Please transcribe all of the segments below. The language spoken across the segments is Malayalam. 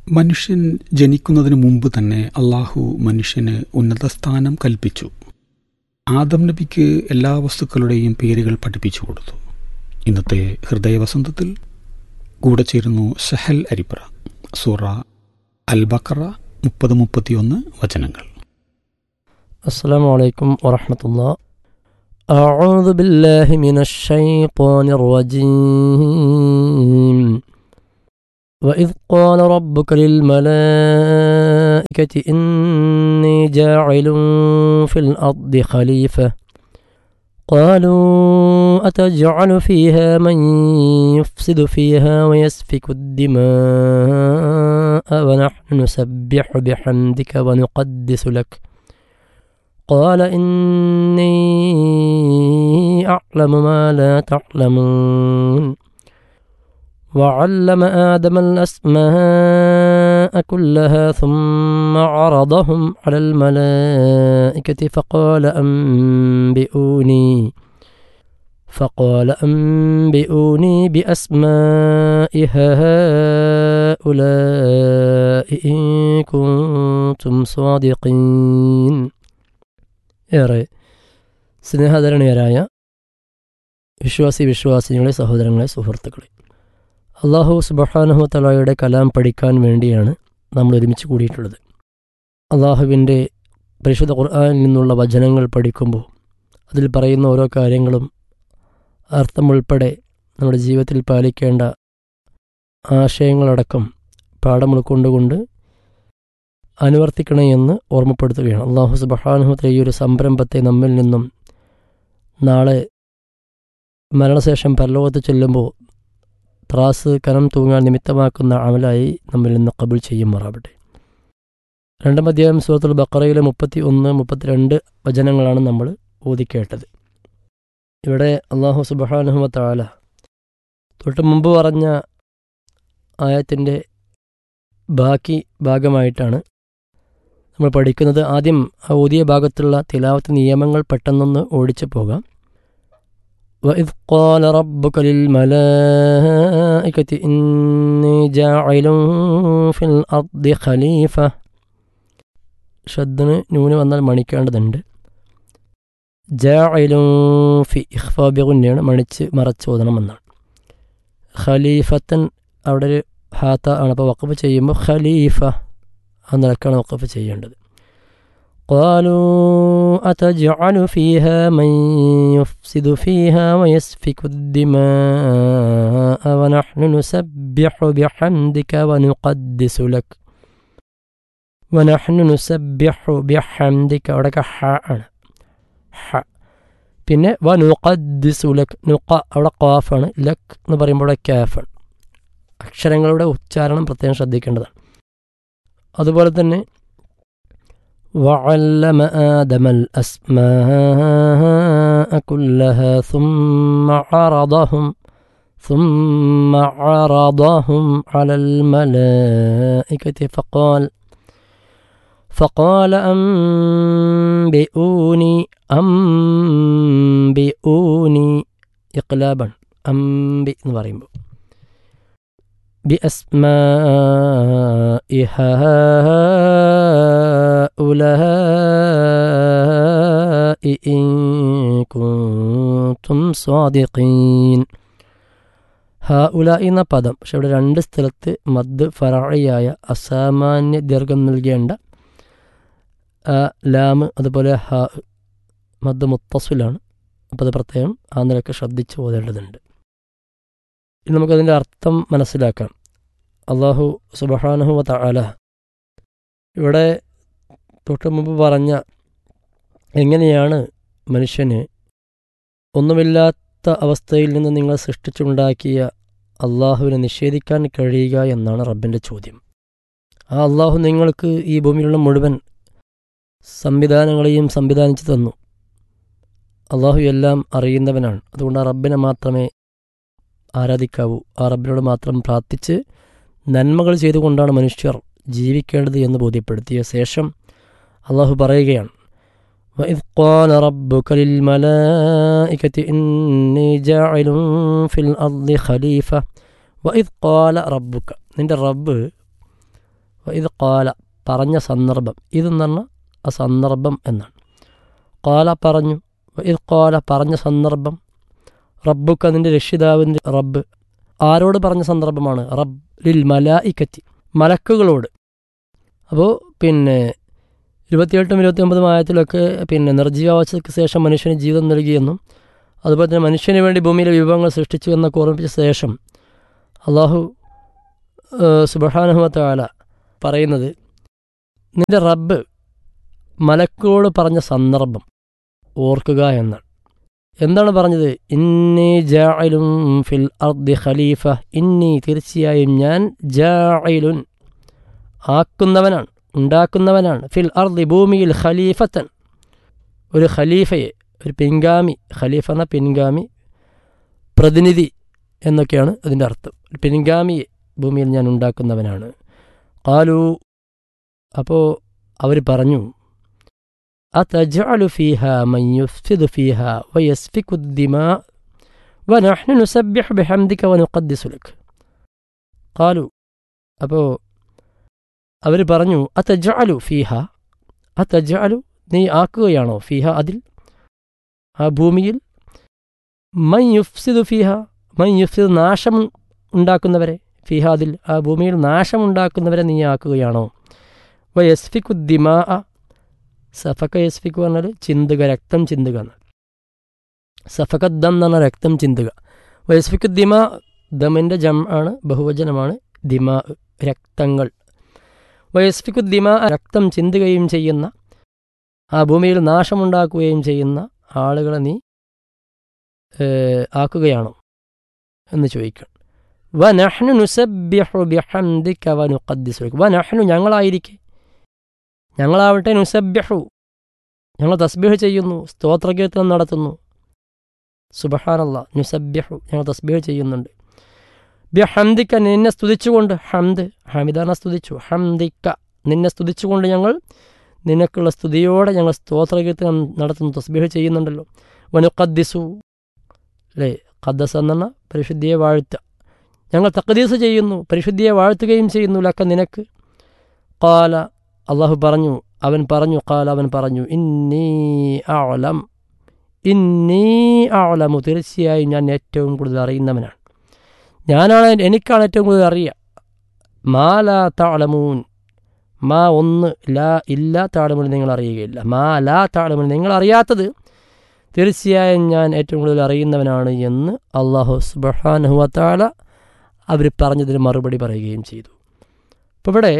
മനുഷ്യൻ ജനിക്കുന്നതിന് മുമ്പ് തന്നെ അള്ളാഹു മനുഷ്യന് ഉന്നത സ്ഥാനം കൽപ്പിച്ചു ആദം നബിക്ക് എല്ലാ വസ്തുക്കളുടെയും പേരുകൾ പഠിപ്പിച്ചു കൊടുത്തു ഇന്നത്തെ ഹൃദയവസന്തത്തിൽ കൂടെ ചേരുന്നു ഷഹൽ അരിപ്ര സൂറ അൽ ബക്കറ മുപ്പത് മുപ്പത്തിയൊന്ന് വചനങ്ങൾ السلام عليكم ورحمة الله أعوذ بالله من الشيطان الرجيم وإذ قال ربك للملائكة إني جاعل في الأرض خليفة قالوا أتجعل فيها من يفسد فيها ويسفك الدماء ونحن نسبح بحمدك ونقدس لك قال إني أعلم ما لا تعلمون وعلم آدم الأسماء كلها ثم عرضهم على الملائكة فقال أنبئوني فقال أنبئوني بأسماء هؤلاء إن كنتم صادقين ഏറെ സ്നേഹധരണീയരായ വിശ്വാസി വിശ്വാസിനികളെ സഹോദരങ്ങളെ സുഹൃത്തുക്കളെ അള്ളാഹു സുബഹാനഹു തലായുടെ കലാം പഠിക്കാൻ വേണ്ടിയാണ് നമ്മൾ ഒരുമിച്ച് കൂടിയിട്ടുള്ളത് അള്ളാഹുവിൻ്റെ പരിശുദ്ധ ഖുർആാനിൽ നിന്നുള്ള വചനങ്ങൾ പഠിക്കുമ്പോൾ അതിൽ പറയുന്ന ഓരോ കാര്യങ്ങളും അർത്ഥമുൾപ്പെടെ നമ്മുടെ ജീവിതത്തിൽ പാലിക്കേണ്ട ആശയങ്ങളടക്കം പാഠം ഉൾക്കൊണ്ടുകൊണ്ട് അനുവർത്തിക്കണേ എന്ന് ഓർമ്മപ്പെടുത്തുകയാണ് അള്ളാഹു സുബഹാനുഹത്തിലെ ഈ ഒരു സംരംഭത്തെ നമ്മിൽ നിന്നും നാളെ മരണശേഷം പരലോകത്ത് ചെല്ലുമ്പോൾ ത്രാസ് കനം തൂങ്ങാൻ നിമിത്തമാക്കുന്ന അമലായി നമ്മിൽ നിന്ന് കബിൾ ചെയ്യുമാറാവട്ടെ രണ്ടാം അധ്യായം സുഹൃത്തുൽ ബക്കറയിലെ മുപ്പത്തി ഒന്ന് മുപ്പത്തിരണ്ട് വചനങ്ങളാണ് നമ്മൾ ഓതിക്കേട്ടത് ഇവിടെ അള്ളാഹു സുബഹാനുഹമത്താല തൊട്ട് മുമ്പ് പറഞ്ഞ ആയത്തിൻ്റെ ബാക്കി ഭാഗമായിട്ടാണ് നമ്മൾ പഠിക്കുന്നത് ആദ്യം ആ ഓതിയ ഭാഗത്തുള്ള തിലാവത്ത് നിയമങ്ങൾ പെട്ടെന്നൊന്ന് ഓടിച്ചു പോകാം وإذ قال ربك للملائكة إني جاعل في الأرض خليفة ഷദ്ദിന് നൂന് വന്നാൽ മണിക്കേണ്ടതുണ്ട് ജാഇലും ഫി ഇഖ്ഫാബിഗുന്നെയാണ് മണിച്ച് മറച്ച് ഓതണമെന്നാണ് ഖലീഫത്തൻ അവിടെ ഒരു ഹാത്ത ആണ് അപ്പോൾ വഖഫ് ചെയ്യുമ്പോൾ ഖലീഫ ആ നിലക്കാണ് വഖഫ് ചെയ്യേണ്ടത് قالوا أتجعل فيها من يفسد فيها ويسفك الدماء ونحن نسبح بحمدك ونقدس لك ونحن نسبح بحمدك അവിടെയൊക്കെ ഹ ആണ് ഹ പിന്നെ വ നുഖദ്ദിസു ലക് നുഖ അവിടെ ഖാഫാണ് ലക് എന്ന് പറയുമ്പോൾ അവിടെ കാഫാണ് അക്ഷരങ്ങളുടെ ഉച്ചാരണം പ്രത്യേകം ശ്രദ്ധിക്കേണ്ടതാണ് അതുപോലെ തന്നെ وعلم آدم الأسماء كلها ثم عرضهم ثم عرضهم على الملائكة فقال فقال أنبئوني أنبئوني إقلابا أنبئ نبريمبو بأسماء هؤلاء إن كنتم صادقين ഹാഉല എന്ന പദം പക്ഷെ ഇവിടെ രണ്ട് സ്ഥലത്ത് മദ് ഫറായിയായ അസാമാന്യ ദീർഘം നൽകേണ്ട ലാമ് അതുപോലെ ഹ മദ് മുത്തസുലാണ് അപ്പോൾ അത് പ്രത്യേകം ആ നിലക്ക് ശ്രദ്ധിച്ച് ഓതേണ്ടതുണ്ട് ഇനി നമുക്കതിൻ്റെ അർത്ഥം മനസ്സിലാക്കാം അള്ളാഹു സുബഹാനഹു തആല ഇവിടെ തൊട്ട് മുമ്പ് പറഞ്ഞ എങ്ങനെയാണ് മനുഷ്യന് ഒന്നുമില്ലാത്ത അവസ്ഥയിൽ നിന്ന് നിങ്ങൾ സൃഷ്ടിച്ചുണ്ടാക്കിയ അള്ളാഹുവിനെ നിഷേധിക്കാൻ കഴിയുക എന്നാണ് റബ്ബിൻ്റെ ചോദ്യം ആ അള്ളാഹു നിങ്ങൾക്ക് ഈ ഭൂമിയിലുള്ള മുഴുവൻ സംവിധാനങ്ങളെയും സംവിധാനിച്ചു തന്നു അള്ളാഹു എല്ലാം അറിയുന്നവനാണ് അതുകൊണ്ട് ആ റബ്ബിനെ മാത്രമേ ആരാധിക്കാവൂ ആ റബ്ബിനോട് മാത്രം പ്രാർത്ഥിച്ച് നന്മകൾ ചെയ്തുകൊണ്ടാണ് മനുഷ്യർ ജീവിക്കേണ്ടത് എന്ന് ബോധ്യപ്പെടുത്തിയ ശേഷം അള്ളാഹു പറയുകയാണ് وإذ قال ربك للملائكة إني جاعل في الأرض خليفة وإذ قال ربك നിന്റെ റബ്ബ് ഇത് കാല പറഞ്ഞ സന്ദർഭം ഇതെന്ന് പറഞ്ഞാൽ ആ സന്ദർഭം എന്നാണ് കാല പറഞ്ഞു ഇത് കാല പറഞ്ഞ സന്ദർഭം റബ്ബുക്ക് നിന്റെ രക്ഷിതാവിൻ്റെ റബ്ബ് ആരോട് പറഞ്ഞ സന്ദർഭമാണ് റബ് ലിൽ മലായിക്കത്തി മലക്കുകളോട് അപ്പോൾ പിന്നെ ഇരുപത്തിയെട്ടും ഇരുപത്തിയൊമ്പതും ആയത്തിലൊക്കെ പിന്നെ നിർജീവാവസ്ഥയ്ക്ക് ശേഷം മനുഷ്യന് ജീവിതം നൽകിയെന്നും അതുപോലെ തന്നെ മനുഷ്യന് വേണ്ടി ഭൂമിയിലെ വിഭവങ്ങൾ സൃഷ്ടിച്ചു എന്നൊക്കെ ഓർമ്മിപ്പിച്ച ശേഷം അള്ളാഹു സുബഹാനുഹത്താല പറയുന്നത് നിന്റെ റബ്ബ് മലക്കുകളോട് പറഞ്ഞ സന്ദർഭം ഓർക്കുക എന്നാണ് എന്താണ് പറഞ്ഞത് ഇന്നി ജായിലും ഫിൽ അർദി ഖലീഫ ഇന്നി തീർച്ചയായും ഞാൻ ജായിലുൻ ആക്കുന്നവനാണ് ഉണ്ടാക്കുന്നവനാണ് ഫിൽ അർദി ഭൂമിയിൽ ഖലീഫത്തൻ ഒരു ഖലീഫയെ ഒരു പിൻഗാമി ഖലീഫ എന്ന പിൻഗാമി പ്രതിനിധി എന്നൊക്കെയാണ് അതിൻ്റെ അർത്ഥം ഒരു പിൻഗാമിയെ ഭൂമിയിൽ ഞാൻ ഉണ്ടാക്കുന്നവനാണ് കാലു അപ്പോൾ അവർ പറഞ്ഞു أتجعل فيها من يفسد فيها ويسفك الدماء ونحن نسبح بحمدك ونقدس لك قالوا അപ്പോൾ അവർ പറഞ്ഞു അത്തജാലു ഫീഹ അത്തജാലു നീ ആക്കുകയാണോ ഫീഹ അതിൽ ആ ഭൂമിയിൽ മൈ യുഫ്സിദു ഫീഹ മൈ യുഫ്സിദ് നാശം ഉണ്ടാക്കുന്നവരെ ഫീഹ അതിൽ ആ ഭൂമിയിൽ നാശമുണ്ടാക്കുന്നവരെ നീ ആക്കുകയാണോ വയസ്ഫിക്കുദ്ദിമാ സഫക്ക യസ്ഫിക്ക് പറഞ്ഞാൽ ചിന്തുക രക്തം ചിന്തുക എന്ന് സഫക്കദ്ദം എന്ന് പറഞ്ഞാൽ രക്തം ചിന്തുക വയസ്ഫിക്കു ദിമ ദമിൻ്റെ ജം ആണ് ബഹുവചനമാണ് ദിമ രക്തങ്ങൾ വയസ്ഫിക്കു ദിമ രക്തം ചിന്തുകയും ചെയ്യുന്ന ആ ഭൂമിയിൽ നാശമുണ്ടാക്കുകയും ചെയ്യുന്ന ആളുകളെ നീ ആക്കുകയാണോ എന്ന് ചോദിക്കണം വ നഹ്നു നുസബ്യഹു ബിഹംദിക വ നുഖദ്ദിസു ലക വ നഹ്നു ഞങ്ങളായിരിക്കെ ഞങ്ങളാവട്ടെ നുസബ്യഹു ഞങ്ങൾ തസ്ബീഹ് ചെയ്യുന്നു സ്തോത്രകീർത്തനം നടത്തുന്നു സുബഹാനല്ല നുസബ്യഹു ഞങ്ങൾ തസ്ബീഹ് ചെയ്യുന്നുണ്ട് ബിഹംദിക്ക നിന്നെ സ്തുതിച്ചുകൊണ്ട് ഹംദ് ഹമിദാന സ്തുതിച്ചു ഹംദിക്ക നിന്നെ സ്തുതിച്ചുകൊണ്ട് ഞങ്ങൾ നിനക്കുള്ള സ്തുതിയോടെ ഞങ്ങൾ സ്തോത്രകീർത്തനം നടത്തുന്നു തസ്ബീഹ് ചെയ്യുന്നുണ്ടല്ലോ വനുഖദ്ദിസു അല്ലേ ഖദ്ദസ് എന്ന പരിശുദ്ധിയെ വാഴ്ത്ത ഞങ്ങൾ തക്കദീസ് ചെയ്യുന്നു പരിശുദ്ധിയെ വാഴ്ത്തുകയും ചെയ്യുന്നു ലക്ക നിനക്ക് കാല അള്ളാഹു പറഞ്ഞു അവൻ പറഞ്ഞു കാല അവൻ പറഞ്ഞു ഇന്നീ ആളം ഇന്നീ ആളമു തീർച്ചയായും ഞാൻ ഏറ്റവും കൂടുതൽ അറിയുന്നവനാണ് ഞാനാണ് എനിക്കാണ് ഏറ്റവും കൂടുതൽ അറിയുക മാ ലാ താളമൂൻ മാ ഒന്ന് ലാ ഇല്ല താളമുൻ നിങ്ങൾ അറിയുകയില്ല മാ ലാ താളമുൻ നിങ്ങൾ അറിയാത്തത് തീർച്ചയായും ഞാൻ ഏറ്റവും കൂടുതൽ അറിയുന്നവനാണ് എന്ന് അള്ളാഹു സുബഹാനുഹത്താല അവർ പറഞ്ഞതിന് മറുപടി പറയുകയും ചെയ്തു അപ്പോൾ ഇവിടെ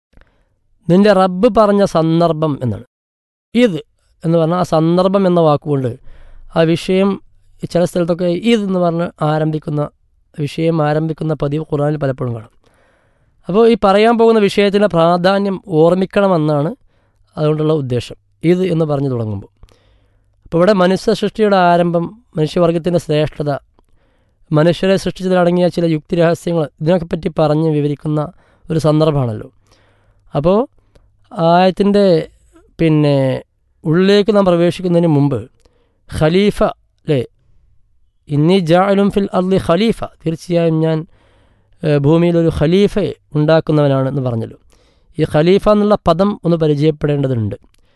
നിന്റെ റബ്ബ് പറഞ്ഞ സന്ദർഭം എന്നാണ് ഇത് എന്ന് പറഞ്ഞാൽ ആ സന്ദർഭം എന്ന വാക്കുകൊണ്ട് ആ വിഷയം ചില സ്ഥലത്തൊക്കെ ഇത് എന്ന് പറഞ്ഞ് ആരംഭിക്കുന്ന വിഷയം ആരംഭിക്കുന്ന പതിവ് ഖുറാനിൽ പലപ്പോഴും കാണാം അപ്പോൾ ഈ പറയാൻ പോകുന്ന വിഷയത്തിൻ്റെ പ്രാധാന്യം ഓർമ്മിക്കണമെന്നാണ് അതുകൊണ്ടുള്ള ഉദ്ദേശം ഇത് എന്ന് പറഞ്ഞു തുടങ്ങുമ്പോൾ അപ്പോൾ ഇവിടെ മനുഷ്യ സൃഷ്ടിയുടെ ആരംഭം മനുഷ്യവർഗത്തിൻ്റെ ശ്രേഷ്ഠത മനുഷ്യരെ സൃഷ്ടിച്ചതിലടങ്ങിയ ചില യുക്തിരഹസ്യങ്ങൾ ഇതിനൊക്കെ പറ്റി പറഞ്ഞ് വിവരിക്കുന്ന ഒരു സന്ദർഭമാണല്ലോ അപ്പോൾ ആയത്തിൻ്റെ പിന്നെ ഉള്ളിലേക്ക് നാം പ്രവേശിക്കുന്നതിന് മുമ്പ് ഖലീഫ അല്ലേ ഇന്നി ജാലും ഫിൽ അർലി ഖലീഫ തീർച്ചയായും ഞാൻ ഭൂമിയിലൊരു ഖലീഫയെ ഉണ്ടാക്കുന്നവനാണെന്ന് പറഞ്ഞല്ലോ ഈ ഖലീഫ എന്നുള്ള പദം ഒന്ന് പരിചയപ്പെടേണ്ടതുണ്ട്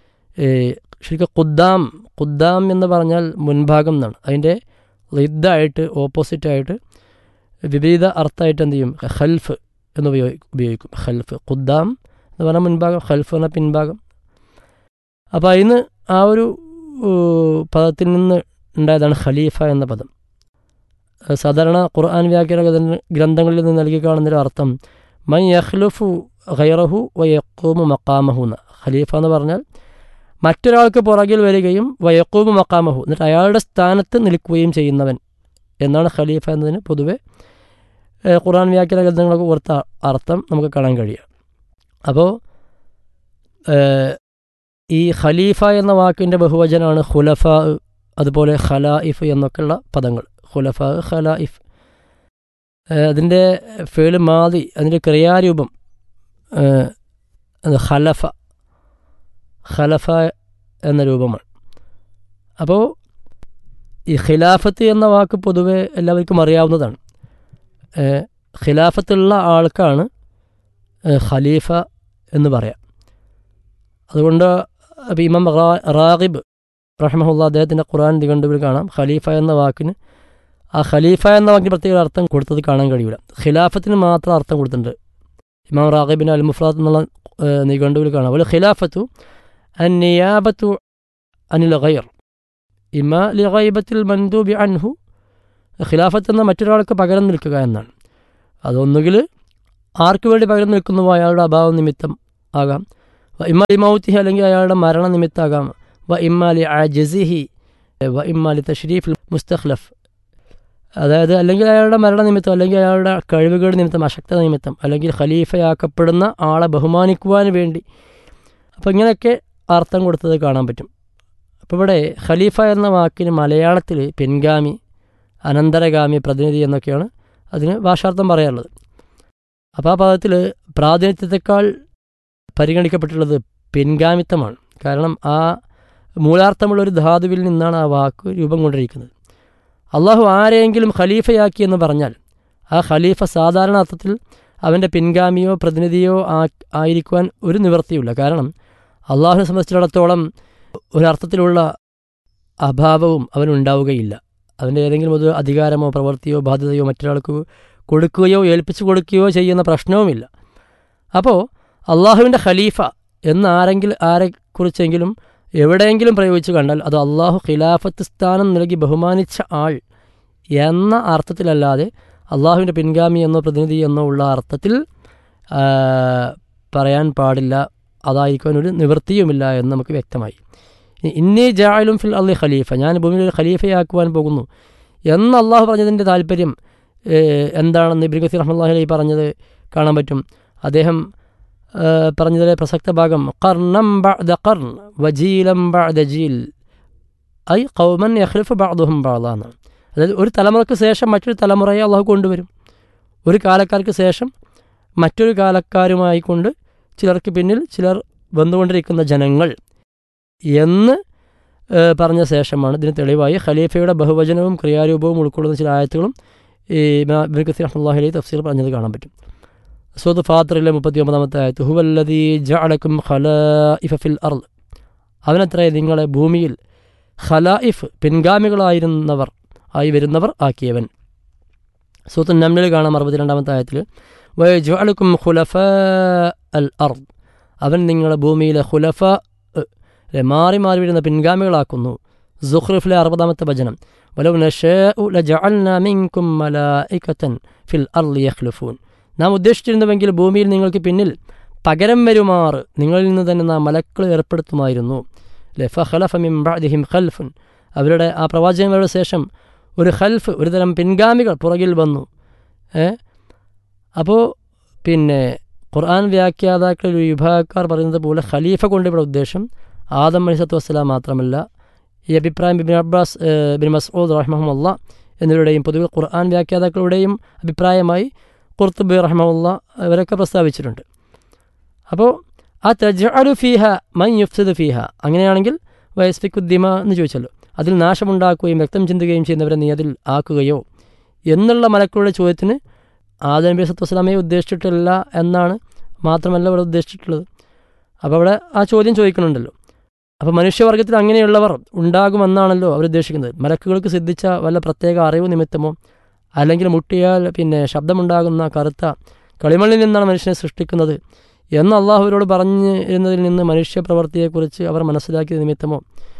ശരിക്കും ഖുദ്ദാം ഖുദ്ദാം എന്ന് പറഞ്ഞാൽ മുൻഭാഗം എന്നാണ് അതിൻ്റെ ലിദ്ദായിട്ട് ഓപ്പോസിറ്റായിട്ട് വിപരീത അർത്ഥമായിട്ട് എന്ത് ചെയ്യും ഖൽഫ് എന്ന് ഉപയോഗി ഉപയോഗിക്കും ഖൽഫ് ഖുദ്ദാം എന്ന് പറഞ്ഞാൽ മുൻഭാഗം ഖൽഫ് എന്ന പിൻഭാഗം അപ്പോൾ അതിന് ആ ഒരു പദത്തിൽ നിന്ന് ഉണ്ടായതാണ് ഖലീഫ എന്ന പദം സാധാരണ ഖുർആൻ വ്യാഖ്യാന ഗ്രന്ഥങ്ങളിൽ നിന്ന് നൽകി കാണുന്നൊരു അർത്ഥം മൈ യഹ്ലുഫു ഖൈറഹു വയക്കൂമു മക്കാമഹു എന്ന ഖലീഫ എന്ന് പറഞ്ഞാൽ മറ്റൊരാൾക്ക് പുറകിൽ വരികയും വയക്കൂമു മക്കാമഹു എന്നിട്ട് അയാളുടെ സ്ഥാനത്ത് നിൽക്കുകയും ചെയ്യുന്നവൻ എന്നാണ് ഖലീഫ എന്നതിന് പൊതുവെ ഖുർആൻ വ്യാഖ്യാന ഗ്രന്ഥങ്ങളൊക്കെ കൊടുത്ത അർത്ഥം നമുക്ക് കാണാൻ കഴിയുക അപ്പോൾ ഈ ഖലീഫ എന്ന വാക്കിൻ്റെ ബഹുവചനാണ് ഖുലഫ അതുപോലെ ഖലായിഫ് എന്നൊക്കെയുള്ള പദങ്ങൾ ഖുലഫ ഖലായിഫ് അതിൻ്റെ ഫേല് മാതി അതിൻ്റെ ക്രിയാരൂപം ഖലഫ ഖലഫ എന്ന രൂപമാണ് അപ്പോൾ ഈ ഖിലാഫത്ത് എന്ന വാക്ക് പൊതുവെ എല്ലാവർക്കും അറിയാവുന്നതാണ് ഖിലാഫത്തുള്ള ആൾക്കാണ് ഖലീഫ എന്ന് പറയാം അതുകൊണ്ട് അപ്പോൾ ഇമാം റാ- റാഗിബ് റഹ്മഹുല്ല അദ്ദേഹത്തിൻ്റെ ഖുർആൻ നിഘണ്ടുവിൽ കാണാം ഖലീഫ എന്ന വാക്കിന് ആ ഖലീഫ എന്ന വാക്കിന് പ്രത്യേക അർത്ഥം കൊടുത്തത് കാണാൻ കഴിയില്ല ഖിലാഫത്തിന് മാത്രം അർത്ഥം കൊടുത്തിട്ടുണ്ട് ഇമാം റാഗിബിന് അൽ മുഫ്രാത്ത് എന്നുള്ള ഏഹ്, നിഘണ്ടുവിൽ കാണാം അതുപോലെ ഖിലാഫത്തു അൻ നിയാബത്തു അനിൽ ഗൈർ ഇമ ലി ഗൈബത്തിൽ മൻദൂബി അൻഹു ഖിലാഫത്ത് എന്ന മറ്റൊരാൾക്ക് പകരം നിൽക്കുക എന്നാണ് അതൊന്നുകിൽ ആർക്ക് വേണ്ടി പകരം നിൽക്കുന്നുവോ അയാളുടെ അഭാവം നിമിത്തം ആകാം വ ഇമ്മ ലി മൗത്തിഹി അല്ലെങ്കിൽ അയാളുടെ മരണ നിമിത്താകാം വ ഇമ്മാലി അജസിഹി വ ഇമ്മാലി തഷ്രീഫിൽ മുസ്തഖ്ലഫ് അതായത് അല്ലെങ്കിൽ അയാളുടെ മരണനിമിത്തം അല്ലെങ്കിൽ അയാളുടെ കഴിവുകളുടെ നിമിത്തം അശക്തത നിമിത്തം അല്ലെങ്കിൽ ഖലീഫയാക്കപ്പെടുന്ന ആളെ ബഹുമാനിക്കുവാൻ വേണ്ടി അപ്പോൾ ഇങ്ങനെയൊക്കെ അർത്ഥം കൊടുത്തത് കാണാൻ പറ്റും അപ്പോൾ ഇവിടെ ഖലീഫ എന്ന വാക്കിന് മലയാളത്തിൽ പിൻഗാമി അനന്തരഗാമി പ്രതിനിധി എന്നൊക്കെയാണ് അതിന് ഭാഷാർത്ഥം പറയാറുള്ളത് അപ്പോൾ ആ പദത്തിൽ പ്രാതിനിധ്യത്തെക്കാൾ പരിഗണിക്കപ്പെട്ടുള്ളത് പിൻഗാമിത്വമാണ് കാരണം ആ മൂലാർത്ഥമുള്ള ഒരു ധാതുവിൽ നിന്നാണ് ആ വാക്ക് രൂപം കൊണ്ടിരിക്കുന്നത് അള്ളാഹു ആരെയെങ്കിലും ഖലീഫയാക്കി എന്ന് പറഞ്ഞാൽ ആ ഖലീഫ സാധാരണ അർത്ഥത്തിൽ അവൻ്റെ പിൻഗാമിയോ പ്രതിനിധിയോ ആ ആയിരിക്കുവാൻ ഒരു നിവൃത്തിയില്ല കാരണം അള്ളാഹുവിനെ സംബന്ധിച്ചിടത്തോളം ഒരർത്ഥത്തിലുള്ള അഭാവവും അവനുണ്ടാവുകയില്ല അവൻ്റെ ഏതെങ്കിലും ഒരു അധികാരമോ പ്രവൃത്തിയോ ബാധ്യതയോ മറ്റൊരാൾക്ക് കൊടുക്കുകയോ ഏൽപ്പിച്ചു കൊടുക്കുകയോ ചെയ്യുന്ന പ്രശ്നവുമില്ല അപ്പോൾ അള്ളാഹുവിൻ്റെ ഖലീഫ എന്ന് ആരെങ്കിലും ആരെക്കുറിച്ചെങ്കിലും എവിടെയെങ്കിലും പ്രയോഗിച്ചു കണ്ടാൽ അത് അള്ളാഹു ഖിലാഫത്ത് സ്ഥാനം നൽകി ബഹുമാനിച്ച ആൾ എന്ന അർത്ഥത്തിലല്ലാതെ അള്ളാഹുവിൻ്റെ പിൻഗാമി എന്നോ പ്രതിനിധി എന്നോ ഉള്ള അർത്ഥത്തിൽ ആ, പറയാൻ പാടില്ല അതായിരിക്കാൻ ഒരു നിവൃത്തിയുമില്ല എന്ന് നമുക്ക് വ്യക്തമായി ഇനി ഇന്നി ജായാലും ഫിൽ അള്ളി ഖലീഫ ഞാൻ ഭൂമിയിൽ ഒരു ഖലീഫയാക്കുവാൻ പോകുന്നു എന്ന് അള്ളാഹു പറഞ്ഞതിൻ്റെ താല്പര്യം ഏ, എന്താണെന്ന് ഇബ്രി ഖസീർ റഹ്മല്ലാഹി അലൈഹി പറഞ്ഞത് കാണാൻ പറ്റും അദ്ദേഹം ആ, പറഞ്ഞതിലെ പ്രസക്ത ഭാഗം ഖർണം ബഅദ ഖർൺ വജീലം ബഅദ ജീൽ ഐ ഖൗമൻ യഖ്ലിഫു ബഅദുഹും ബഅദ എന്നാണ് അതായത് ഒരു തലമുറയ്ക്ക് ശേഷം മറ്റൊരു തലമുറയെ അള്ളാഹു കൊണ്ടുവരും ഒരു കാലക്കാർക്ക് ശേഷം മറ്റൊരു കാലക്കാരുമായി കൊണ്ട് ചിലർക്ക് പിന്നിൽ ചിലർ വന്നുകൊണ്ടിരിക്കുന്ന ജനങ്ങൾ എന്ന് ഏഹ്, പറഞ്ഞ ശേഷമാണ് ഇതിന് തെളിവായി ഖലീഫയുടെ ബഹുവചനവും ക്രിയാരൂപവും ഉൾക്കൊള്ളുന്ന ചില ആയത്തുകളും ഈ ഇബ്നു കസീർ റഹ്മത്തുള്ളാഹി അലൈഹി തഫ്സീർ പറഞ്ഞത് കാണാൻ പറ്റും സൂത്ത് ഫാത്തറിലെ മുപ്പത്തി ഒമ്പതാമത്തെ ആയത്ത് ഹുവല്ലദീ ജഅലക്കും ഖലാഇഫ ഫിൽ അർള് അവനത്രേ നിങ്ങളെ ഭൂമിയിൽ ഖലായിഫ് പിൻഗാമികളായിരുന്നവർ ആയി വരുന്നവർ ആക്കിയവൻ സൂത്ത് നമ്നിൽ കാണാം അറുപത്തിരണ്ടാമത്തെ ആയത്തിൽ വയജഅലക്കും ഖുലഫ അൽ അർദ് അവൻ നിങ്ങളെ ഭൂമിയിലെ ഖുലഫ അഹ്, മാറി മാറി വരുന്ന പിൻഗാമികളാക്കുന്നു സുഖ്റിഫിലെ അറുപതാമത്തെ ഭജനം വലവ് നഷാഉ ലജഅൽനാ മിൻകും മലായികതൻ ഫിൽ അർളി യഖ്ലുഫൂൻ നാം ഉദ്ദേശിച്ചിരുന്നുവെങ്കിൽ ഭൂമിയിൽ നിങ്ങൾക്ക് പിന്നിൽ പകരം വരുമാറ് നിങ്ങളിൽ നിന്ന് തന്നെ നാം മലക്കൾ ഏർപ്പെടുത്തുമായിരുന്നു ലഫ ഖലഫ മിൻ ബഅദിഹിം ഖൽഫുൻ അവരുടെ ആ പ്രവാചകന്മാരുടെ ശേഷം ഒരു ഖൽഫ് ഒരു തരം പിൻഗാമികൾ പുറകിൽ വന്നു ഏ അപ്പോൾ പിന്നെ ഖുർആൻ വ്യാഖ്യാതാക്കൾ ഒരു വിഭാഗക്കാർ പറയുന്നത് പോലെ ഖലീഫ കൊണ്ട് ഇവിടെ ഉദ്ദേശം ആദം അലിസത്തു വസ്സലാം മാത്രമല്ല ഈ അഭിപ്രായം ബിൻ അബ്ബാസ് ഏഹ്, ബിൻ മസ്ഊദ് റഹ്മഹമുല്ല എന്നിവരുടെയും പൊതുവെ ഖുർആൻ വ്യാഖ്യാതാക്കളുടെയും അഭിപ്രായമായി ഖുർത്തുബി റഹ്മുല്ല ഇവരൊക്കെ പ്രസ്താവിച്ചിട്ടുണ്ട് അപ്പോൾ ആ തജഅലു ഫീഹ മൻ യുഫ്സിദ് ഫീഹ അങ്ങനെയാണെങ്കിൽ വയസ്ഫിക്കുദ്ദിമ എന്ന് ചോദിച്ചല്ലോ അതിൽ നാശമുണ്ടാക്കുകയും രക്തം ചിന്തുകയും ചെയ്യുന്നവരെ നീ അതിൽ ആക്കുകയോ എന്നുള്ള മലക്കളുടെ ചോദ്യത്തിന് ആദം നബി സത്തു വസ്സലാമയെ ഉദ്ദേശിച്ചിട്ടില്ല എന്നാണ് മാത്രമല്ല ഇവിടെ ഉദ്ദേശിച്ചിട്ടുള്ളത് അപ്പോൾ അവിടെ ആ ചോദ്യം ചോദിക്കുന്നുണ്ടല്ലോ അപ്പോൾ മനുഷ്യവർഗത്തിൽ അങ്ങനെയുള്ളവർ ഉണ്ടാകുമെന്നാണല്ലോ അവർ ഉദ്ദേശിക്കുന്നത് മലക്കുകൾക്ക് സിദ്ധിച്ച വല്ല പ്രത്യേക അറിവ് നിമിത്തമോ അല്ലെങ്കിൽ മുട്ടിയാൽ പിന്നെ ശബ്ദമുണ്ടാകുന്ന കറുത്ത കളിമണ്ണിൽ നിന്നാണ് മനുഷ്യനെ സൃഷ്ടിക്കുന്നത് എന്ന് അള്ളാഹുവിനോട് പറഞ്ഞിരുന്നതിൽ നിന്ന് മനുഷ്യ പ്രവൃത്തിയെക്കുറിച്ച് അവർ മനസ്സിലാക്കിയ നിമിത്തമോ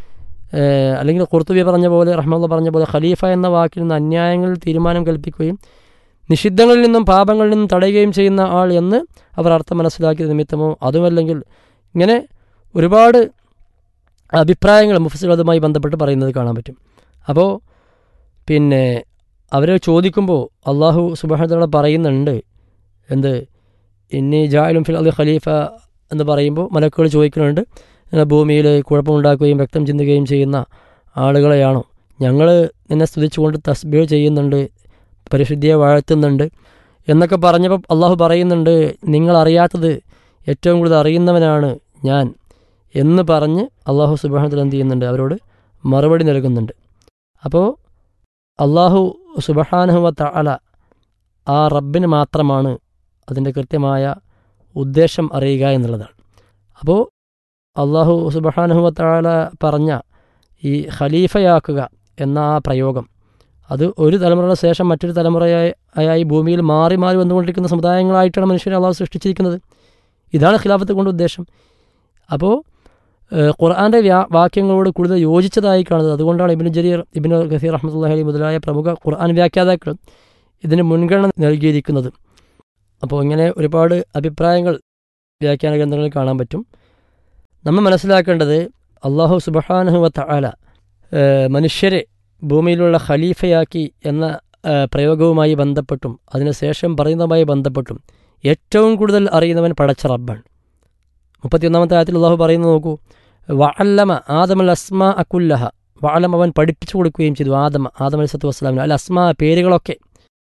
ഏഹ്, അല്ലെങ്കിൽ കുർത്തുബി പറഞ്ഞ പോലെ റഹ്മുള്ള പറഞ്ഞ പോലെ ഖലീഫ എന്ന വാക്കിൽ നിന്ന് അന്യായങ്ങളിൽ തീരുമാനം കൽപ്പിക്കുകയും നിഷിദ്ധങ്ങളിൽ നിന്നും പാപങ്ങളിൽ നിന്നും തടയുകയും ചെയ്യുന്ന ആൾ എന്ന് അവർ അർത്ഥം മനസ്സിലാക്കിയ നിമിത്തമോ അതുമല്ലെങ്കിൽ ഇങ്ങനെ ഒരുപാട് അഭിപ്രായങ്ങൾ മുഫസിൽ അതുമായി ബന്ധപ്പെട്ട് പറയുന്നത് കാണാൻ പറ്റും അപ്പോൾ പിന്നെ അവരെ ചോദിക്കുമ്പോൾ അള്ളാഹു സുബാനത്തോടെ പറയുന്നുണ്ട് എന്ത് ഇനി ജായാലും ഫിൽ അൽ ഖലീഫ എന്ന് പറയുമ്പോൾ മലക്കുകൾ ചോദിക്കുന്നുണ്ട് ഇങ്ങനെ ഭൂമിയിൽ കുഴപ്പമുണ്ടാക്കുകയും രക്തം ചിന്തുകയും ചെയ്യുന്ന ആളുകളെയാണോ ഞങ്ങൾ നിന്നെ സ്തുതിച്ചുകൊണ്ട് തസ്ബീഹ് ചെയ്യുന്നുണ്ട് പരിശുദ്ധിയെ വാഴ്ത്തുന്നുണ്ട് എന്നൊക്കെ പറഞ്ഞപ്പോൾ അള്ളാഹു പറയുന്നുണ്ട് നിങ്ങൾ അറിയാത്തത് ഏറ്റവും കൂടുതൽ അറിയുന്നവനാണ് ഞാൻ എന്ന് പറഞ്ഞ് അള്ളാഹു സുബാനത്തിൽ എന്ത് ചെയ്യുന്നുണ്ട് അവരോട് മറുപടി നൽകുന്നുണ്ട് അപ്പോൾ അള്ളാഹു സുബഹാനുഹ തഅല ആ റബ്ബിന് മാത്രമാണ് അതിൻ്റെ കൃത്യമായ ഉദ്ദേശം അറിയുക എന്നുള്ളതാണ് അപ്പോൾ അള്ളാഹു സുബഹാനുഹത്താല പറഞ്ഞ ഈ ഖലീഫയാക്കുക എന്ന ആ പ്രയോഗം അത് ഒരു തലമുറയുടെ ശേഷം മറ്റൊരു തലമുറയായി ആയി ഭൂമിയിൽ മാറി മാറി വന്നുകൊണ്ടിരിക്കുന്ന സമുദായങ്ങളായിട്ടാണ് മനുഷ്യരെ അള്ളാഹു സൃഷ്ടിച്ചിരിക്കുന്നത് ഇതാണ് ഖിലാഫത്ത് കൊണ്ട് ഉദ്ദേശം അപ്പോൾ ഖുർആാൻ്റെ വ്യാ വാക്യങ്ങളോട് കൂടുതൽ യോജിച്ചതായി കാണുന്നത് അതുകൊണ്ടാണ് ഇബിന് ജരീർ ഇബിന് ഖസീർ അഹമ്മദ് അലി മുതലായ പ്രമുഖ ഖുർആൻ വ്യാഖ്യാതാക്കൾ ഇതിന് മുൻഗണന നൽകിയിരിക്കുന്നത് അപ്പോൾ ഇങ്ങനെ ഒരുപാട് അഭിപ്രായങ്ങൾ വ്യാഖ്യാന ഗ്രന്ഥങ്ങളിൽ കാണാൻ പറ്റും നമ്മൾ മനസ്സിലാക്കേണ്ടത് അള്ളാഹു സുബഹാനുഹുവത്ത ആല മനുഷ്യരെ ഭൂമിയിലുള്ള ഖലീഫയാക്കി എന്ന പ്രയോഗവുമായി ബന്ധപ്പെട്ടും അതിനുശേഷം പറയുന്നതുമായി ബന്ധപ്പെട്ടും ഏറ്റവും കൂടുതൽ അറിയുന്നവൻ പടച്ച റബ്ബാണ് മുപ്പത്തിയൊന്നാമത്തെ ആയത്തിൽ അള്ളാഹു പറയുന്നത് നോക്കൂ വഅല്ലമ ആദമൽ അസ്മാ അക്കുല്ലഹ വഅലം അവൻ പഠിപ്പിച്ചു കൊടുക്കുകയും ചെയ്തു ആദമ ആദം അലി സത്തു വസ്സലാമിന് അൽ അസ്മാ പേരുകളൊക്കെ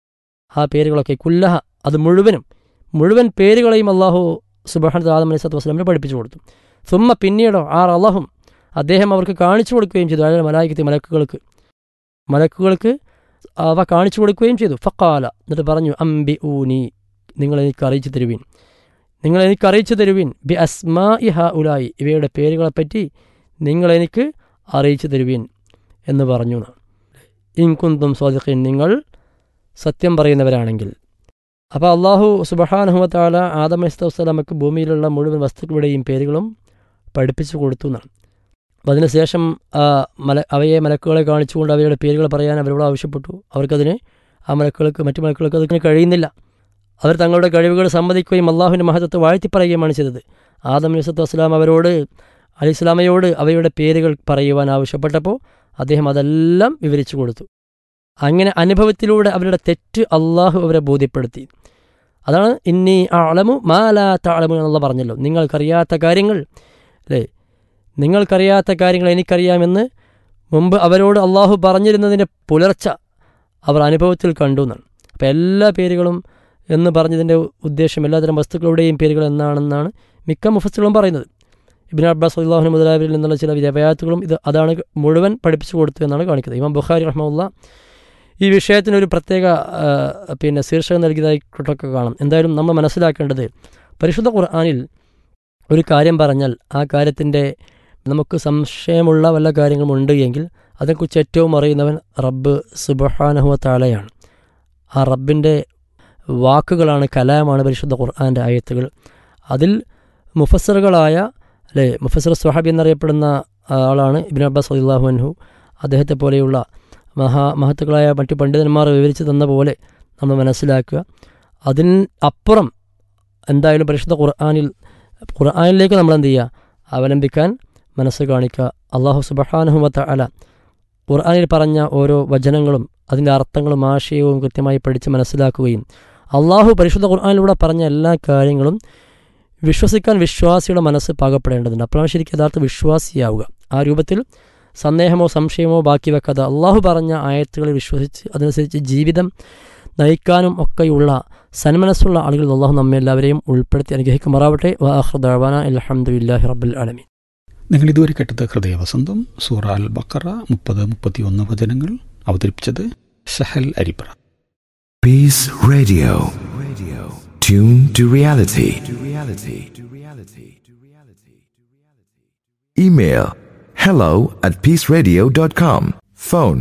ആ പേരുകളൊക്കെ കുല്ലഹ അത് മുഴുവനും മുഴുവൻ പേരുകളെയും അള്ളാഹു സുബഹാൻ ആദം അലി സത്തു വസ്സലാമിന് പഠിപ്പിച്ചു കൊടുത്തു സുമ്മ പിന്നീടോ ആ അള്ളാഹും അദ്ദേഹം അവർക്ക് കാണിച്ചു കൊടുക്കുകയും ചെയ്തു അതായത് മലായിക്കത്തി മലക്കുകൾക്ക് മലക്കുകൾക്ക് അവ കാണിച്ചു കൊടുക്കുകയും ചെയ്തു ഫക്കാല എന്നിട്ട് പറഞ്ഞു അംബി ഊനി നിങ്ങൾ എനിക്ക് അറിയിച്ചു തരുവീൻ നിങ്ങൾ എനിക്ക് അറിയിച്ചു തരുവീൻ ബി അസ്മാ ഇഹ ഉലായി ഇവയുടെ പേരുകളെപ്പറ്റി നിങ്ങൾ എനിക്ക് അറിയിച്ചു തരുവീൻ എന്ന് പറഞ്ഞു ഇൻകുന്തും സ്വാദിഖീൻ നിങ്ങൾ സത്യം പറയുന്നവരാണെങ്കിൽ അപ്പോൾ അള്ളാഹു സുബഹാനുഹത്താല ആദം അലിസ്ലാമക്ക് ഭൂമിയിലുള്ള മുഴുവൻ വസ്തുക്കളുടെയും പേരുകളും പഠിപ്പിച്ചു കൊടുത്തു എന്നാണ് അപ്പം അതിനുശേഷം മല അവയെ മലക്കുകളെ കാണിച്ചുകൊണ്ട് അവയുടെ പേരുകൾ പറയാൻ അവരോട് ആവശ്യപ്പെട്ടു അവർക്കതിന് ആ മലക്കുകൾക്ക് മറ്റു മലക്കുകൾക്ക് അതിന് കഴിയുന്നില്ല അവർ തങ്ങളുടെ കഴിവുകൾ സമ്മതിക്കുകയും അള്ളാഹുവിൻ്റെ മഹത്വത്തെ വാഴ്ത്തി പറയുകയുമാണ് ചെയ്തത് ആദം അലിസ്വത്തു വസ്സലാം അവരോട് അലി ഇസ്ലാമയോട് അവയുടെ പേരുകൾ പറയുവാൻ ആവശ്യപ്പെട്ടപ്പോൾ അദ്ദേഹം അതെല്ലാം വിവരിച്ചു കൊടുത്തു അങ്ങനെ അനുഭവത്തിലൂടെ അവരുടെ തെറ്റ് അള്ളാഹു അവരെ ബോധ്യപ്പെടുത്തി അതാണ് ഇന്നി അളമു മാലാ താളമു എന്നുള്ള പറഞ്ഞല്ലോ നിങ്ങൾക്കറിയാത്ത കാര്യങ്ങൾ അല്ലേ നിങ്ങൾക്കറിയാത്ത കാര്യങ്ങൾ എനിക്കറിയാമെന്ന് മുമ്പ് അവരോട് അള്ളാഹു പറഞ്ഞിരുന്നതിൻ്റെ പുലർച്ച അവർ അനുഭവത്തിൽ കണ്ടു എന്നാണ് അപ്പോൾ എല്ലാ പേരുകളും എന്ന് പറഞ്ഞതിൻ്റെ ഉദ്ദേശം എല്ലാത്തരം വസ്തുക്കളുടെയും പേരുകൾ എന്നാണെന്നാണ് മിക്ക മുഫസ്റ്റുകളും പറയുന്നത് ഇബിൻ അബ്ബാസ് അള്ളാഹുന് മുതലാവരിൽ നിന്നുള്ള ചില വിദ്യാഭ്യാസങ്ങളും ഇത് അതാണ് മുഴുവൻ പഠിപ്പിച്ചു കൊടുത്തു എന്നാണ് കാണിക്കുന്നത് ഇമാം ബുഖാരി റഹ്മുള്ള ഈ വിഷയത്തിനൊരു പ്രത്യേക പിന്നെ ശീർഷകം നൽകിയതായിട്ടൊക്കെ കാണാം എന്തായാലും നമ്മൾ മനസ്സിലാക്കേണ്ടത് പരിശുദ്ധ ഖുർആാനിൽ ഒരു കാര്യം പറഞ്ഞാൽ ആ കാര്യത്തിൻ്റെ നമുക്ക് സംശയമുള്ള വല്ല കാര്യങ്ങളും ഉണ്ട് എങ്കിൽ അതേക്കുറിച്ച് ഏറ്റവും അറിയുന്നവൻ റബ്ബ് സുബഹാനഹുവ താലയാണ് ആ റബ്ബിൻ്റെ വാക്കുകളാണ് കലാമാണ് പരിശുദ്ധ ഖുർആാൻ്റെ ആയത്തുകൾ അതിൽ മുഫസറുകളായ അല്ലേ മുഫസർ സുഹാബി എന്നറിയപ്പെടുന്ന ആളാണ് ഇബിൻ അബ്ബാസ് അള്ളാഹു അൻഹു അദ്ദേഹത്തെ പോലെയുള്ള മഹാ മഹത്തുക്കളായ മറ്റു പണ്ഡിതന്മാർ വിവരിച്ചു തന്ന പോലെ നമ്മൾ മനസ്സിലാക്കുക അതിന് അപ്പുറം എന്തായാലും പരിശുദ്ധ ഖുർആാനിൽ ഖുർആാനിലേക്ക് നമ്മൾ എന്ത് ചെയ്യുക അവലംബിക്കാൻ മനസ്സ് കാണിക്കുക അള്ളാഹു സുബഹാനുഹുമത്ത അല ഖുർആാനിൽ പറഞ്ഞ ഓരോ വചനങ്ങളും അതിൻ്റെ അർത്ഥങ്ങളും ആശയവും കൃത്യമായി പഠിച്ച് മനസ്സിലാക്കുകയും അള്ളാഹു പരിശുദ്ധ ഖുർആാനിലൂടെ പറഞ്ഞ എല്ലാ കാര്യങ്ങളും വിശ്വസിക്കാൻ വിശ്വാസിയുടെ മനസ്സ് പാകപ്പെടേണ്ടതുണ്ട് അപ്പോഴാണ് ശരിക്കും യഥാർത്ഥ വിശ്വാസിയാവുക ആ രൂപത്തിൽ സന്ദേഹമോ സംശയമോ ബാക്കി വെക്കാതെ അള്ളാഹു പറഞ്ഞ ആയത്തുകളിൽ വിശ്വസിച്ച് അതനുസരിച്ച് ജീവിതം നയിക്കാനും ഒക്കെയുള്ള സന്മനസ്സുള്ള ആളുകൾ അള്ളാഹു നമ്മെ എല്ലാവരെയും ഉൾപ്പെടുത്തി അനുഗ്രഹിക്കുമാറാവട്ടെ വാഹ്ദാന അലഹമുല്ലാഹി റബ്ബുൽ ആലമീൻ നിങ്ങൾ ഇതുവരെ കേട്ടത് ഹൃദയവസന്തം സൂറ അൽ ബക്കറ മുപ്പത് മുപ്പത്തിയൊന്ന് വചനങ്ങൾ അവതരിപ്പിച്ചത് Shahal Aripra Peace Radio. Radio. Tune to reality. To reality. To reality. To reality. Email hello at peaceradio.com. Phone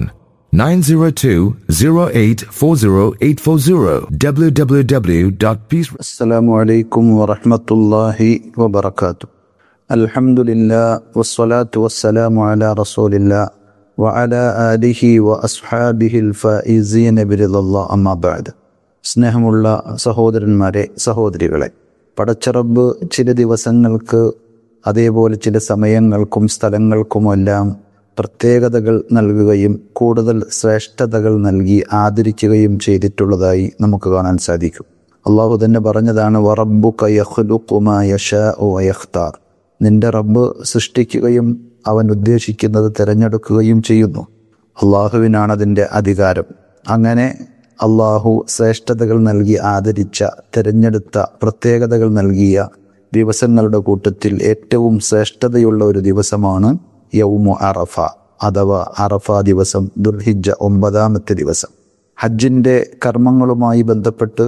902-0840-840 www.peace السلام عليكم ورحمة الله وبركاته الحمد لله والصلاة والسلام على رسول الله وعلى آله وأصحابه الفائزين برضا الله أما بعد സ്നേഹമുള്ള സഹോദരന്മാരെ സഹോദരികളെ പടച്ചറബ് ചില ദിവസങ്ങൾക്ക് അതേപോലെ ചില സമയങ്ങൾക്കും സ്ഥലങ്ങൾക്കുമെല്ലാം പ്രത്യേകതകൾ നൽകുകയും കൂടുതൽ ശ്രേഷ്ഠതകൾ നൽകി ആദരിക്കുകയും ചെയ്തിട്ടുള്ളതായി നമുക്ക് കാണാൻ സാധിക്കും അള്ളാഹു തന്നെ പറഞ്ഞതാണ് വറബ്ബുക യഖ്ലുഖു മാ യശാഉ വയഖ്താർ നിന്റെ റബ്ബ് സൃഷ്ടിക്കുകയും അവൻ ഉദ്ദേശിക്കുന്നത് തിരഞ്ഞെടുക്കുകയും ചെയ്യുന്നു അള്ളാഹുവിനാണ് അതിൻ്റെ അധികാരം അങ്ങനെ അള്ളാഹു ശ്രേഷ്ഠതകൾ നൽകി ആദരിച്ച തിരഞ്ഞെടുത്ത പ്രത്യേകതകൾ നൽകിയ ദിവസങ്ങളുടെ കൂട്ടത്തിൽ ഏറ്റവും ശ്രേഷ്ഠതയുള്ള ഒരു ദിവസമാണ് യൗമു അറഫ അഥവാ അറഫ ദിവസം ദുൽഹിജ ഒമ്പതാമത്തെ ദിവസം ഹജ്ജിൻ്റെ കർമ്മങ്ങളുമായി ബന്ധപ്പെട്ട്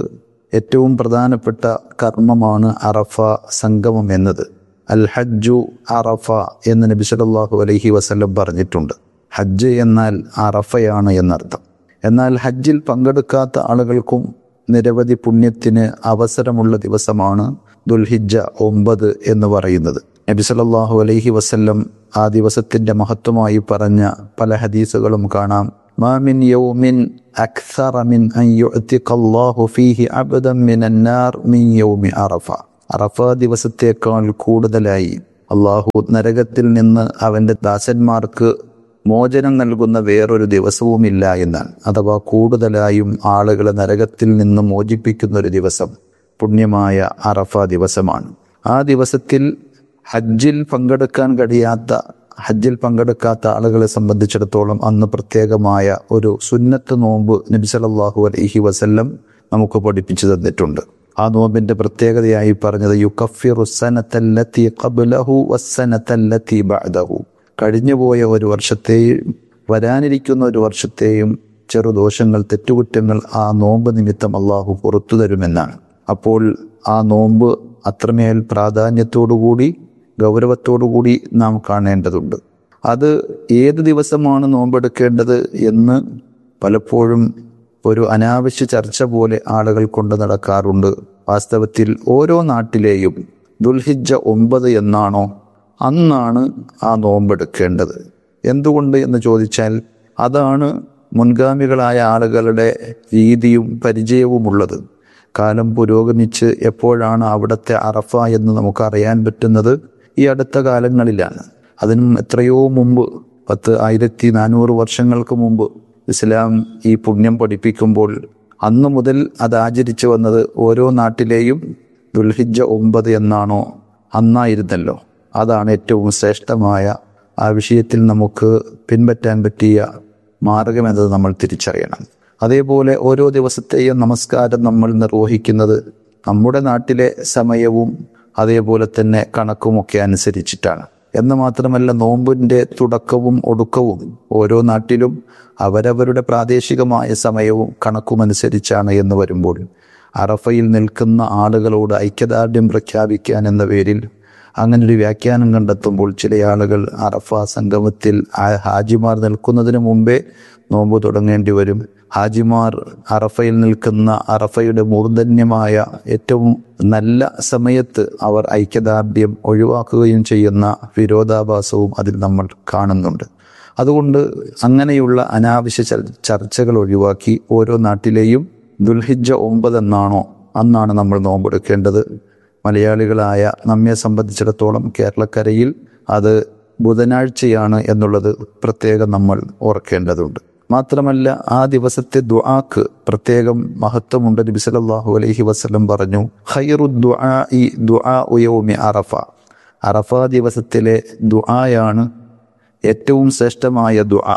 ഏറ്റവും പ്രധാനപ്പെട്ട കർമ്മമാണ് അറഫ സംഗമം എന്നത് അൽ ഹജ്ജു അറഫ എന്ന് നബി സല്ലല്ലാഹു അലൈഹി വസല്ലം പറഞ്ഞിട്ടുണ്ട് ഹജ്ജ് എന്നാൽ അറഫയാണ് എന്നർത്ഥം എന്നാൽ ഹജ്ജിൽ പങ്കെടുക്കാത്ത ആളുകൾക്കും നിരവധി പുണ്യത്തിന് അവസരമുള്ള ദിവസമാണ് ദുൽഹിജ്ജ ഒമ്പത് എന്ന് പറയുന്നത് നബി സല്ലല്ലാഹു അലൈഹി വസല്ലം ആ ദിവസത്തിന്റെ മഹത്വമായി പറഞ്ഞ പല ഹദീസുകളും കാണാം മാമിൻ യൗമിൻ അക്സറ മിൻ അൻ യുഅ്തിഖല്ലാഹു ഫീഹി അബ്ദൻ മിനൻ നാർ മിൻ യൗമി അറഫ അറഫ ദിവസത്തേക്കാൾ കൂടുതലായി അള്ളാഹു നരകത്തിൽ നിന്ന് അവന്റെ ദാസന്മാർക്ക് മോചനം നൽകുന്ന വേറൊരു ദിവസവുമില്ല എന്നാണ് അഥവാ കൂടുതലായും ആളുകളെ നരകത്തിൽ നിന്ന് മോചിപ്പിക്കുന്ന ഒരു ദിവസം പുണ്യമായ അറഫ ദിവസമാണ് ആ ദിവസത്തിൽ ഹജ്ജിൽ പങ്കെടുക്കാൻ കഴിയാത്ത ഹജ്ജിൽ പങ്കെടുക്കാത്ത ആളുകളെ സംബന്ധിച്ചിടത്തോളം അന്ന് പ്രത്യേകമായ ഒരു സുന്നത്ത് നോമ്പ് നബി സല്ലല്ലാഹു അലൈഹി വസല്ലം നമുക്ക് പഠിപ്പിച്ചു തന്നിട്ടുണ്ട് ആ നോമ്പിന്റെ പ്രത്യേകതയായി പറഞ്ഞത് യുക്കഫിറു സനത്തല്ലത്തി ഖബ്ലഹു വസ്സനത്തല്ലത്തി ബഅദഹു കഴിഞ്ഞുപോയ ഒരു വർഷത്തെയും വരാനിരിക്കുന്ന ഒരു വർഷത്തെയും ചെറുദോഷങ്ങൾ തെറ്റുകുറ്റങ്ങൾ ആ നോമ്പ് നിമിത്തം അള്ളാഹു പുറത്തു തരുമെന്നാണ് അപ്പോൾ ആ നോമ്പ് അത്രമേൽ പ്രാധാന്യത്തോടുകൂടി ഗൗരവത്തോടുകൂടി നാം കാണേണ്ടതുണ്ട് അത് ഏത് ദിവസമാണ് നോമ്പെടുക്കേണ്ടത് എന്ന് പലപ്പോഴും ഒരു അനാവശ്യ ചർച്ച പോലെ ആളുകൾ കൊണ്ട് നടക്കാറുണ്ട് വാസ്തവത്തിൽ ഓരോ നാട്ടിലെയും ദുൽഹിജ്ജ ഒമ്പത് എന്നാണോ അന്നാണ് ആ നോമ്പെടുക്കേണ്ടത് എന്തുകൊണ്ട് എന്ന് ചോദിച്ചാൽ അതാണ് മുൻഗാമികളായ ആളുകളുടെ രീതിയും പരിചയവുമുള്ളത് കാലം പുരോഗമിച്ച് എപ്പോഴാണ് അവിടുത്തെ അറഫ എന്ന് നമുക്ക് അറിയാൻ പറ്റുന്നത് ഈ അടുത്ത കാലങ്ങളിലാണ് അതിനും എത്രയോ മുമ്പ് പത്ത് ആയിരത്തി നാനൂറ് വർഷങ്ങൾക്ക് മുമ്പ് ഇസ്ലാം ഈ പുണ്യം പഠിപ്പിക്കുമ്പോൾ അന്ന് മുതൽ അത് ആചരിച്ചു വന്നത് ഓരോ നാട്ടിലെയും ദുൽഹിജ്ജ ഒമ്പത് എന്നാണോ അന്നായിരുന്നല്ലോ അതാണ് ഏറ്റവും ശ്രേഷ്ഠമായ ആ വിഷയത്തിൽ നമുക്ക് പിൻപറ്റാൻ പറ്റിയ മാർഗമെന്നത് നമ്മൾ തിരിച്ചറിയണം അതേപോലെ ഓരോ ദിവസത്തെയും നമസ്കാരം നമ്മൾ നിർവഹിക്കുന്നത് നമ്മുടെ നാട്ടിലെ സമയവും അതേപോലെ തന്നെ കണക്കുമൊക്കെ അനുസരിച്ചിട്ടാണ് എന്ന് മാത്രമല്ല നോമ്പിന്റെ തുടക്കവും ഒടുക്കവും ഓരോ നാട്ടിലും അവരവരുടെ പ്രാദേശികമായ സമയവും കണക്കുമനുസരിച്ചാണ് എന്ന് വരുമ്പോൾ അറഫയിൽ നിൽക്കുന്ന ആളുകളോട് ഐക്യദാർഢ്യം പ്രഖ്യാപിക്കാൻ എന്ന പേരിൽ അങ്ങനെ ഒരു വ്യാഖ്യാനം കണ്ടെത്തുമ്പോൾ ചില ആളുകൾ അറഫ സംഗമത്തിൽ ആ ഹാജിമാർ നിൽക്കുന്നതിന് മുമ്പേ നോമ്പ് തുടങ്ങേണ്ടി വരും ഹാജിമാർ അറഫയിൽ നിൽക്കുന്ന അറഫയുടെ മൂർധന്യമായ ഏറ്റവും നല്ല സമയത്ത് അവർ ഐക്യദാർഢ്യം ഒഴിവാക്കുകയും ചെയ്യുന്ന വിരോധാഭാസവും അതിൽ നമ്മൾ കാണുന്നുണ്ട് അതുകൊണ്ട് അങ്ങനെയുള്ള അനാവശ്യ ചർ- ചർച്ചകൾ ഒഴിവാക്കി ഓരോ നാട്ടിലെയും ദുൽഹിജ്ജ ഒമ്പത് എന്നാണോ അന്നാണ് നമ്മൾ നോമ്പെടുക്കേണ്ടത് മലയാളികളായ നമ്മെ സംബന്ധിച്ചിടത്തോളം കേരളക്കരയിൽ അത് ബുധനാഴ്ചയാണ് എന്നുള്ളത് പ്രത്യേകം നമ്മൾ ഓർക്കേണ്ടതുണ്ട് മാത്രമല്ല ആ ദിവസത്തെ ദുആക്ക് പ്രത്യേകം മഹത്വമുണ്ട് നബി സല്ലല്ലാഹു അലൈഹി വസല്ലം പറഞ്ഞു ഖൈറു ദുആഇ ദുആഉ യൗമി അറഫ അറഫ ദിവസത്തിലെ ദുആയാണ് ഏറ്റവും ശ്രേഷ്ഠമായ ദുആ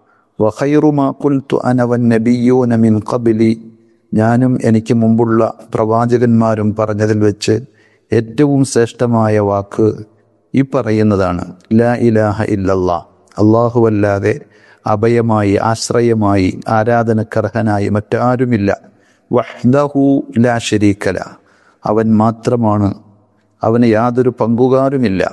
വഖൈറു മാ ഖുൽതു അന വന്നബിയ്യൂന മിൻ ഖബ്ലി ഞാനും എനിക്ക് മുമ്പുള്ള പ്രവാചകന്മാരും പറഞ്ഞതിൽ വെച്ച് ഏറ്റവും ശ്രേഷ്ഠമായ വാക്ക് ഈ പറയുന്നതാണ് ലാ ഇലാഹ ഇല്ലല്ലാ അല്ലാഹുവല്ലാതെ അഭയമായി ആശ്രയമായി ആരാധനക്കർഹനായി മറ്റാരുമില്ല വഹ്ദഹു ലാ ശരീക്കല അവൻ മാത്രമാണ് അവന് യാതൊരു പങ്കുകാരുമില്ല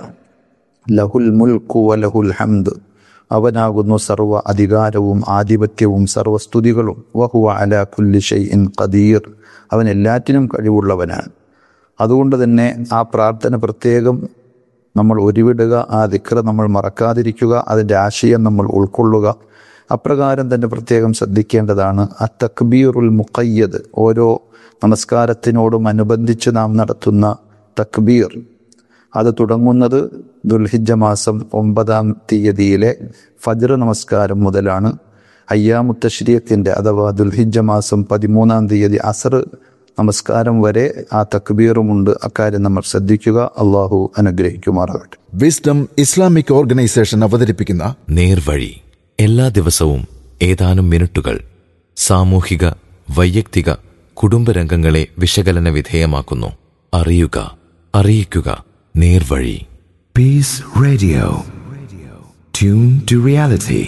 ലഹുൽ മുൽക്കു വലഹുൽ ഹംദ് അവനാകുന്നു സർവ അധികാരവും ആധിപത്യവും സർവസ്തുതികളും വഹുവ അല കുല്ലി ഷൈഇൻ ഖദീർ അവൻ എല്ലാറ്റിനും കഴിവുള്ളവനാണ് അതുകൊണ്ട് തന്നെ ആ പ്രാർത്ഥന പ്രത്യേകം നമ്മൾ ഉരുവിടുക ആ ദിക്ര നമ്മൾ മറക്കാതിരിക്കുക അതിൻ്റെ ആശയം നമ്മൾ ഉൾക്കൊള്ളുക അപ്രകാരം തന്നെ പ്രത്യേകം ശ്രദ്ധിക്കേണ്ടതാണ് ആ തക്ബീറുൽ മുഖയ്യദ് ഓരോ നമസ്കാരത്തിനോടും അനുബന്ധിച്ച് നാം നടത്തുന്ന തക്ബീർ അത് തുടങ്ങുന്നത് ദുൽഹിജ്ജ മാസം ഒമ്പതാം തീയതിയിലെ ഫജ്ർ നമസ്കാരം മുതലാണ് അയ്യാമുത്തശ്രീയത്തിൻ്റെ അഥവാ ദുൽഹിജ്ജ മാസം പതിമൂന്നാം തീയതി അസർ നമസ്കാരം വരെ ആ തക്ബീറുമുണ്ട് അക്കാര്യം നമ്മൾ ശ്രദ്ധിക്കുക അള്ളാഹു അനുഗ്രഹിക്കുമാറാകട്ടെ വിസ്ഡം ഇസ്ലാമിക് ഓർഗനൈസേഷൻ അവതരിപ്പിക്കുന്ന നേർവഴി എല്ലാ ദിവസവും ഏതാനും മിനിറ്റുകൾ സാമൂഹിക വൈയക്തിക കുടുംബരംഗങ്ങളെ വിശകലന വിധേയമാക്കുന്നു അറിയുക അറിയിക്കുക നേർവഴി Peace Radio. Tune to reality.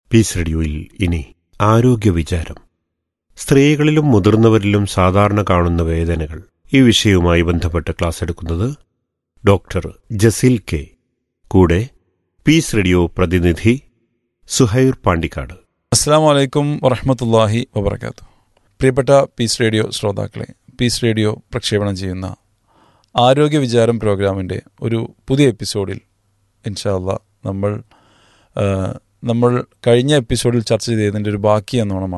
Peace റേഡിയോയിൽ ഇനി ആരോഗ്യ വിചാരം സ്ത്രീകളിലും മുതിർന്നവരിലും സാധാരണ കാണുന്ന വേദനകൾ ഈ വിഷയവുമായി ബന്ധപ്പെട്ട് ക്ലാസ് എടുക്കുന്നത് ഡോക്ടർ ജസീൽ കെ കൂടെ പീസ് റേഡിയോ പ്രതിനിധി സുഹൈർ പാണ്ടിക്കാട് അസ്സാം വലൈക്കും വറഹമത്തല്ലാഹി വബർക്കാത്തു പ്രിയപ്പെട്ട പീസ് റേഡിയോ ശ്രോതാക്കളെ പീസ് റേഡിയോ പ്രക്ഷേപണം ചെയ്യുന്ന ആരോഗ്യ വിചാരം പ്രോഗ്രാമിൻ്റെ ഒരു പുതിയ എപ്പിസോഡിൽ ഇൻഷാല്ല നമ്മൾ ആ, നമ്മൾ കഴിഞ്ഞ എപ്പിസോഡിൽ ചർച്ച ചെയ്തതിൻ്റെ ഒരു ബാക്കി എന്നോണമാണ്